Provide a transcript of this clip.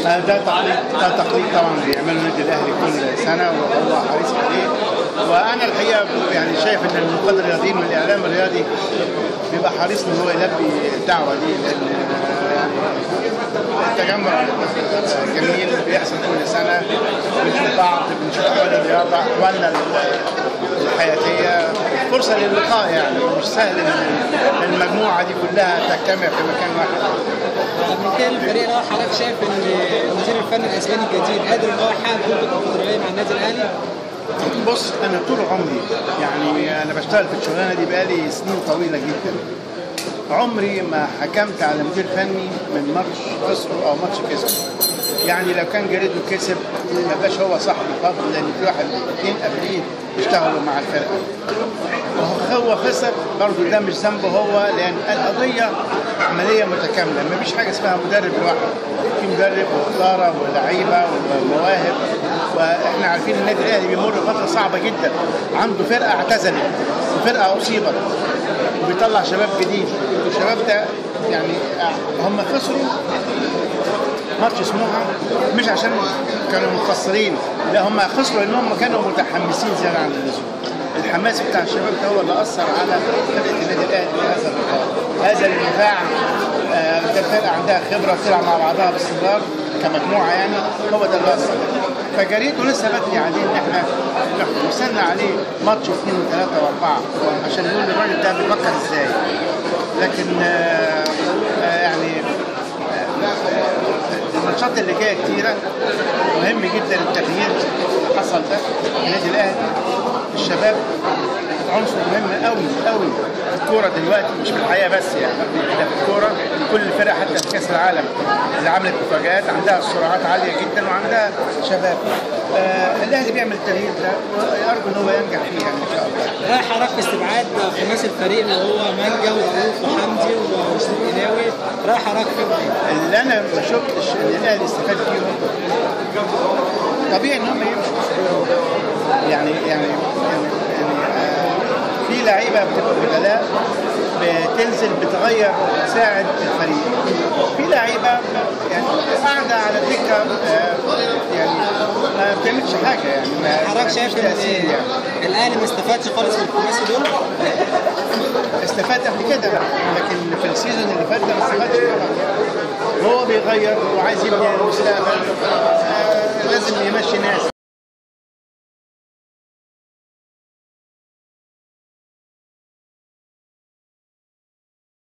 آه، ده تقليد ده تقليد طبعا بيعمله النادي الاهلي كل سنه وهو حريص عليه وانا الحقيقه يعني شايف ان النقاد الرياضيين والاعلام الرياضي بيبقى حريص ان هو يلبي الدعوه دي لان آه، التجمع جميل بيحصل كل سنه بنشوف بعض بنشوف احوال الرياضه احوالنا الحياتيه فرصه للقاء يعني مش سهل ان المجموعه دي كلها تجتمع في مكان واحد بالتالي الفريق الاول حضرتك شايف ان المدير الفني الاسباني الجديد قادر ان هو يحقق بطوله الكونفدراليه مع النادي الاهلي؟ بص انا طول عمري يعني انا بشتغل في الشغلانه دي بقالي سنين طويله جدا عمري ما حكمت على مدير فني من ماتش خسره او ماتش كسبه يعني لو كان جريده كسب ما بقاش هو صاحب الفضل لان في واحد اثنين قبليه اشتغلوا مع الفرقه وهو خسر برضه ده مش ذنبه هو لان القضيه عمليه متكامله ما فيش حاجه اسمها مدرب لوحده في مدرب واداره ولاعيبه ومواهب واحنا عارفين النادي الاهلي بيمر فتره صعبه جدا عنده فرقه اعتزلت وفرقه اصيبت وبيطلع شباب جديد والشباب ده يعني هم خسروا ماتش سموحه مش عشان كانوا مقصرين لا هم خسروا انهم كانوا متحمسين زياده عن اللزوم الحماس بتاع الشباب ده هو اللي اثر على فرقه النادي الاهلي في هذا اللقاء هذا الدفاع آه الفرقه عندها خبره بتلعب مع بعضها باستمرار كمجموعه يعني هو ده اللي اثر فجريته لسه بدري عليه ان احنا نحكم وصلنا عليه ماتش واثنين وثلاثه واربعه عشان نقول الراجل ده بيفكر ازاي لكن آه آه يعني الماتشات اللي جايه كتيره مهم جدا التغيير اللي حصل ده في النادي الاهلي الشباب عنصر مهم قوي قوي في الكوره دلوقتي مش في الحياه بس يعني ده في الكوره كل الفرق حتى في كاس العالم اللي عملت مفاجات عندها سرعات عاليه جدا وعندها شباب آه الاهلي بيعمل التغيير ده وارجو ان هو ينجح فيه يعني ان شاء الله رايح حضرتك في استبعاد خماس الفريق اللي هو مانجا ورؤوف وحمدي وشريف قناوي رايح حضرتك فيهم ايه؟ اللي انا ما شفتش ان الاهلي استفاد فيهم طبيعي ان هم يمشوا يعني يعني يعني, يعني آه في لعيبه بتبقى بدلاء بتنزل بتغير تساعد الفريق في لعيبه يعني قاعده على الدكه آه يعني ما بتعملش حاجه يعني ما حضرتك شايف ان يعني. الاهلي ما استفادش خالص من الخماسي دول؟ استفاد قبل كده لكن في السيزون اللي فات ده ما استفادش طبعا هو بيغير وعايز يبني المستقبل آه لازم يمشي ناس